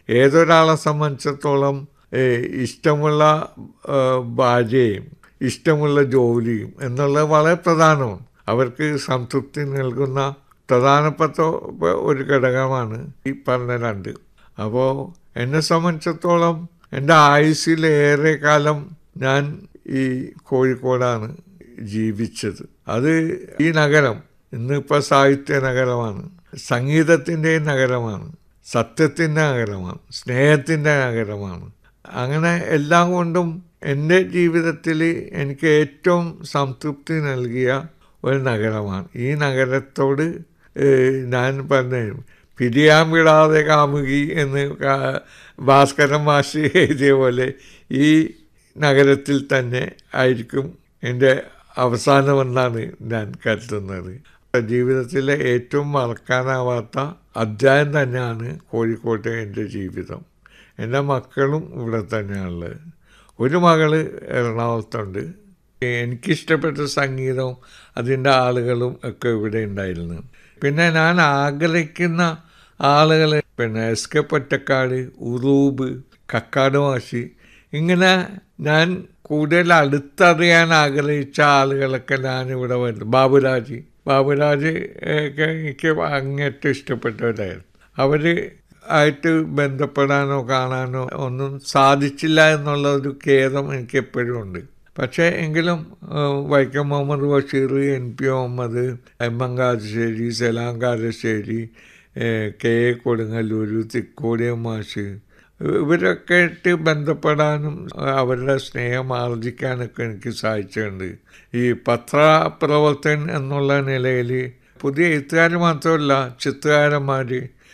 ഏതൊരാളെ സംബന്ധിച്ചിടത്തോളം ഏ, ഇഷ്ടമുള്ള ആ, ഭാര്യയും ഇഷ്ടമുള്ള ജോലിയും എന്നുള്ളത് വളരെ പ്രധാനമാണ് അവർക്ക് സംതൃപ്തി നൽകുന്ന പ്രധാനപ്പെട്ട ഒരു ഘടകമാണ് ഈ പറഞ്ഞ രണ്ട് അപ്പോൾ എന്നെ സംബന്ധിച്ചിടത്തോളം എൻ്റെ ആയുസ്സിലേറെ കാലം ഞാൻ ഈ കോഴിക്കോടാണ് ജീവിച്ചത് അത് ഈ നഗരം ഇന്നിപ്പോൾ സാഹിത്യ നഗരമാണ് സംഗീതത്തിൻ്റെ നഗരമാണ് സത്യത്തിൻ്റെ നഗരമാണ് സ്നേഹത്തിൻ്റെ നഗരമാണ് അങ്ങനെ എല്ലാം കൊണ്ടും എൻ്റെ ജീവിതത്തിൽ എനിക്ക് ഏറ്റവും സംതൃപ്തി നൽകിയ ഒരു നഗരമാണ് ഈ നഗരത്തോട് ഏഹ്, ഞാൻ പറഞ്ഞു പിരിയാൻ വിടാതെ കാമുകി എന്ന് കാ- ഭാസ്കരൻ മാഷി എഴുതിയ പോലെ ഈ നഗരത്തിൽ തന്നെ ആയിരിക്കും എൻ്റെ അവസാനമെന്നാണ് ഞാൻ കരുതുന്നത് ജീവിതത്തിലെ ഏറ്റവും മറക്കാനാവാത്ത അധ്യായം തന്നെയാണ് കോഴിക്കോട്ടെ എൻ്റെ ജീവിതം എൻ്റെ മക്കളും ഇവിടെ തന്നെയാണുള്ളത് ഒരു മകള് എറണാകുളത്തുണ്ട് എനിക്കിഷ്ടപ്പെട്ട സംഗീതവും അതിൻ്റെ ആളുകളും ഒക്കെ ഇവിടെ ഉണ്ടായിരുന്നു പിന്നെ ഞാൻ ആഗ്രഹിക്കുന്ന ആളുകൾ പിന്നെ എസ് കെ പൊറ്റക്കാട് ഉറൂബ് കക്കാട് മാഷി ഇങ്ങനെ ഞാൻ കൂടുതൽ അടുത്തറിയാൻ ആഗ്രഹിച്ച ആളുകളൊക്കെ ഞാനിവിടെ വരുന്നു ബാബുരാജ് ബാബുരാജ് ഒക്കെ എനിക്ക് അങ്ങേറ്റം ഇഷ്ടപ്പെട്ടവരായിരുന്നു അവർ ആയിട്ട് ബന്ധപ്പെടാനോ കാണാനോ ഒന്നും സാധിച്ചില്ല എന്നുള്ള ഒരു ഖേദം എനിക്ക് എപ്പോഴും ഉണ്ട് പക്ഷേ എങ്കിലും ഏഹ്, Vaikom Muhammad Basheer N P Muhammad M M Karassery Salam Karassery ഏഹ്, കെ എ കൊടുങ്ങല്ലൂർ തിക്കോടിയം മാഷ് ഇവരൊക്കെ ആയിട്ട് ബന്ധപ്പെടാനും അവരുടെ സ്നേഹം ആർജിക്കാനൊക്കെ എനിക്ക് സാധിച്ചിട്ടുണ്ട് ഈ പത്രപ്രവർത്തകൻ എന്നുള്ള നിലയിൽ പുതിയ എഴുത്തുകാർ മാത്രമല്ല ചിത്രകാരന്മാർ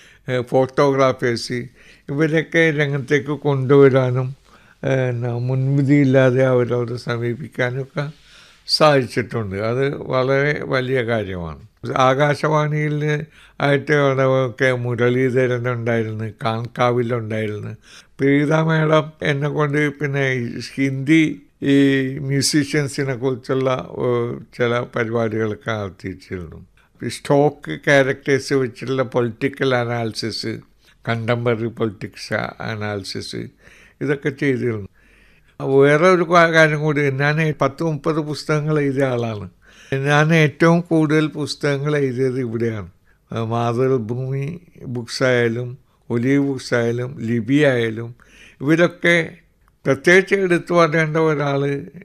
ഫോട്ടോഗ്രാഫേഴ്സ് ഇവരൊക്കെ രംഗത്തേക്ക് കൊണ്ടുവരാനും ഏഹ്, എന്നാ, മുൻവിധിയില്ലാതെ അവരോട് സമീപിക്കാനൊക്കെ സാധിച്ചിട്ടുണ്ട് അത് വളരെ വലിയ കാര്യമാണ് ആകാശവാണിയിൽ ആയിട്ട് അവിടെ ഒക്കെ മുരളീധരൻ ഉണ്ടായിരുന്നു കാൺകാവിലുണ്ടായിരുന്നു പ്രീത മേഡം എന്നെ കൊണ്ട് പിന്നെ ഈ ഹിന്ദി ഈ മ്യൂസീഷ്യൻസിനെ കുറിച്ചുള്ള ഏഹ്, ചില പരിപാടികളൊക്കെ നടത്തിച്ചിരുന്നു സ്റ്റോക്ക് ക്യാരക്ടേഴ്സ് വെച്ചുള്ള political analysis contemporary politics analysis ഇതൊക്കെ ചെയ്തിരുന്നു വേറെ ഒരു കാ- കാര്യം കൂടി ഞാൻ പത്ത് മുപ്പത് പുസ്തകങ്ങൾ എഴുതിയ ആളാണ് ഞാൻ ഏറ്റവും കൂടുതൽ പുസ്തകങ്ങൾ എഴുതിയത് ഇവിടെയാണ് ആ, മാതൃഭൂമി ബുക്സ് ആയാലും ഒലീവ് ബുക്സ് ആയാലും ലിബി ആയാലും ഇവരൊക്കെ പ്രത്യേകിച്ച് എടുത്തു പറയേണ്ട ഒരാൾ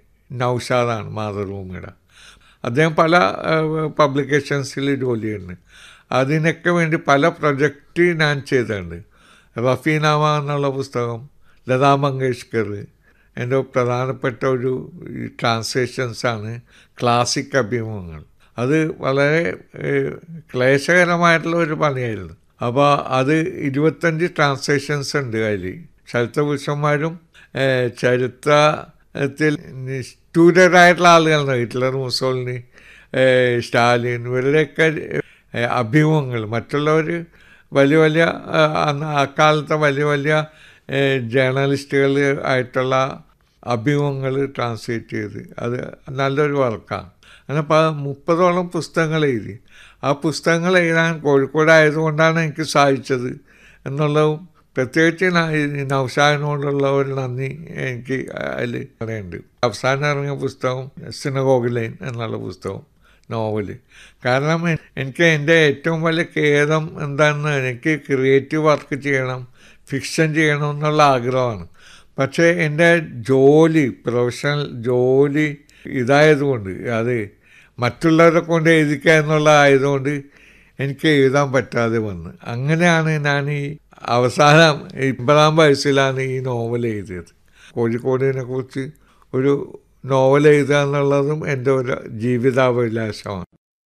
നൗഷാദാണ് മാതൃഭൂമിയുടെ അദ്ദേഹം പല പബ്ലിക്കേഷൻസിൽ ജോലി ചെയ്യുന്നുണ്ട് അതിനൊക്കെ വേണ്ടി പല പ്രൊജക്റ്റ് ഞാൻ ചെയ്തിട്ടുണ്ട് റഫീനാമ എന്നുള്ള പുസ്തകം ലതാ മങ്കേഷ്കർ എൻ്റെ പ്രധാനപ്പെട്ട ഒരു ട്രാൻസ്ലേഷൻസാണ് ക്ലാസിക് അഭിമുഖങ്ങൾ അത് വളരെ ഏഹ്, ക്ലേശകരമായിട്ടുള്ള ഒരു പണിയായിരുന്നു അപ്പോൾ അത് ഇരുപത്തഞ്ച് ട്രാൻസ്ലേഷൻസ് ഉണ്ട് അതിൽ ചരിത്രപുരുഷന്മാരും ഏഹ്, ചരിത്രത്തിൽ നിഷ്ഠൂരരായിട്ടുള്ള ആളുകളാണ് ഹിറ്റ്ലർ മുസോളിനി ഏഹ്, സ്റ്റാലിൻ ഇവരുടെയൊക്കെ ഏഹ്, അഭിമുഖങ്ങൾ മറ്റുള്ളവർ വലിയ വലിയ ആ, അന്ന് അക്കാലത്തെ വലിയ വലിയ ജേർണലിസ്റ്റുകൾ ആയിട്ടുള്ള അഭിമുഖങ്ങൾ ട്രാൻസ്ലേറ്റ് ചെയ്ത് അത് നല്ലൊരു വർക്കാണ് അങ്ങനെ പ മുപ്പതോളം പുസ്തകങ്ങൾ എഴുതി ആ പുസ്തകങ്ങൾ എഴുതാൻ കോഴിക്കോട് ആയതുകൊണ്ടാണ് എനിക്ക് സാധിച്ചത് എന്നുള്ളതും പ്രത്യേകിച്ച് ന- ഈ നൗഷാദിനോടുള്ള ഒരു നന്ദി എനിക്ക് അതിൽ പറയുന്നുണ്ട് അവസാനം ഇറങ്ങിയ പുസ്തകം സിനഗോഗിലൈൻ എന്നുള്ള പുസ്തകം നോവൽ കാരണം എ- എനിക്ക് എൻ്റെ ഏറ്റവും വലിയ ഖേദം എന്താണെന്ന് എനിക്ക് ക്രിയേറ്റീവ് വർക്ക് ചെയ്യണം ഫിക്ഷൻ ചെയ്യണം എന്നുള്ള ആഗ്രഹമാണ് പക്ഷേ എൻ്റെ ജോലി പ്രൊഫഷണൽ ജോലി ഇതായതുകൊണ്ട് അത് മറ്റുള്ളവരെ കൊണ്ട് എഴുതിക്കുക എന്നുള്ളതായതുകൊണ്ട് എനിക്ക് എഴുതാൻ പറ്റാതെ വന്ന് അങ്ങനെയാണ് ഞാൻ ഈ അവസാനം ഇമ്പതാം വയസ്സിലാണ് ഈ നോവൽ എഴുതിയത് കോഴിക്കോടിനെ കുറിച്ച് ഒരു നോവൽ എഴുതുക എന്നുള്ളതും എൻ്റെ ഒരു ജീവിതാഭിലാഷമാണ്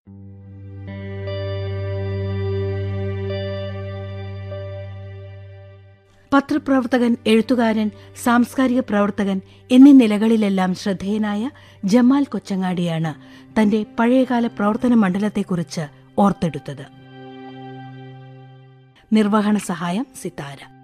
പത്രപ്രവർത്തകൻ എഴുത്തുകാരൻ സാംസ്കാരിക പ്രവർത്തകൻ എന്നീ നിലകളിലെല്ലാം ശ്രദ്ധേയനായ ജമാൽ കൊച്ചങ്ങാടിയാണ് തന്റെ പഴയകാല പ്രവർത്തന മണ്ഡലത്തെക്കുറിച്ച് ഓർത്തെടുത്തത് നിർവഹണ സഹായം സിത്താര